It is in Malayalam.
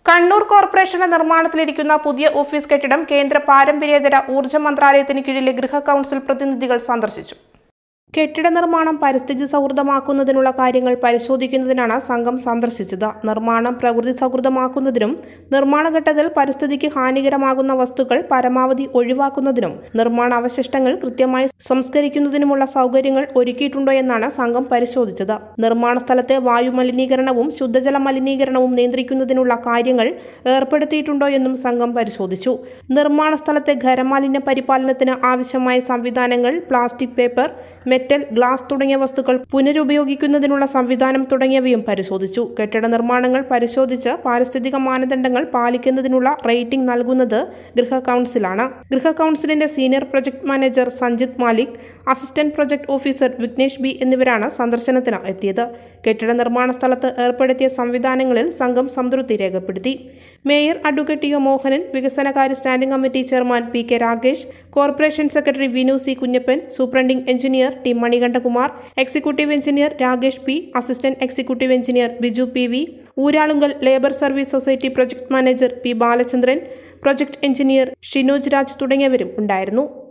കണ്ണൂർ കോർപ്പറേഷന്റെ നിർമ്മാണത്തിലിരിക്കുന്ന പുതിയ ഓഫീസ് കെട്ടിടം കേന്ദ്ര പാരമ്പര്യേതര ഊർജ്ജ മന്ത്രാലയത്തിന് കീഴിലെ ഗൃഹ കൗൺസിൽ പ്രതിനിധികൾ സന്ദർശിച്ചു കെട്ടിട നിർമ്മാണം പരിസ്ഥിതി സൗഹൃദമാക്കുന്നതിനുള്ള കാര്യങ്ങൾ പരിശോധിക്കുന്നതിനാണ് സംഘം സന്ദർശിച്ചത് നിർമ്മാണം പ്രകൃതി സൗഹൃദമാക്കുന്നതിനും നിർമ്മാണ ഘട്ടത്തിൽ പരിസ്ഥിതിക്ക് ഹാനികരമാകുന്ന വസ്തുക്കൾ പരമാവധി ഒഴിവാക്കുന്നതിനും നിർമ്മാണ അവശിഷ്ടങ്ങൾ കൃത്യമായി സംസ്കരിക്കുന്നതിനുമുള്ള സൗകര്യങ്ങൾ ഒരുക്കിയിട്ടുണ്ടോ എന്നാണ് സംഘം പരിശോധിച്ചത് നിർമ്മാണ സ്ഥലത്തെ വായു മലിനീകരണവും ശുദ്ധജല മലിനീകരണവും നിയന്ത്രിക്കുന്നതിനുള്ള കാര്യങ്ങൾ ഏർപ്പെടുത്തിയിട്ടുണ്ടോ എന്നും സംഘം പരിശോധിച്ചു നിർമ്മാണ സ്ഥലത്തെ ഖരമാലിന്യ പരിപാലനത്തിന് ആവശ്യമായ സംവിധാനങ്ങൾ പ്ലാസ്റ്റിക് പേപ്പർ മെറ്റൽ ഗ്ലാസ് തുടങ്ങിയ വസ്തുക്കൾ പുനരുപയോഗിക്കുന്നതിനുള്ള സംവിധാനം തുടങ്ങിയവയും പരിശോധിച്ചു കെട്ടിട നിർമ്മാണങ്ങൾ പരിശോധിച്ച് പാരിസ്ഥിതിക മാനദണ്ഡങ്ങൾ പാലിക്കുന്നതിനുള്ള റേറ്റിംഗ് നൽകുന്നത് ഗൃഹ കൗൺസിലാണ് ഗൃഹ കൗൺസിലിന്റെ senior project manager Sanjith Malik assistant project officer Vignesh B എന്നിവരാണ് സന്ദർശനത്തിന് എത്തിയത് കെട്ടിട നിർമ്മാണ സ്ഥലത്ത് ഏർപ്പെടുത്തിയ സംവിധാനങ്ങളിൽ സംഘം സംതൃപ്തി രേഖപ്പെടുത്തി mayor advocate T O Mohanan വികസനകാര്യ standing committee chairman P K Ragesh corporation secretary Vinu C Kunjappan superintending engineer T Manikandakumar executive engineer Rakesh P assistant executive engineer Biju P V Uralungal labour service society project manager P Balachandran project engineer Shinoj Raj തുടങ്ങിയവരും ഉണ്ടായിരുന്നു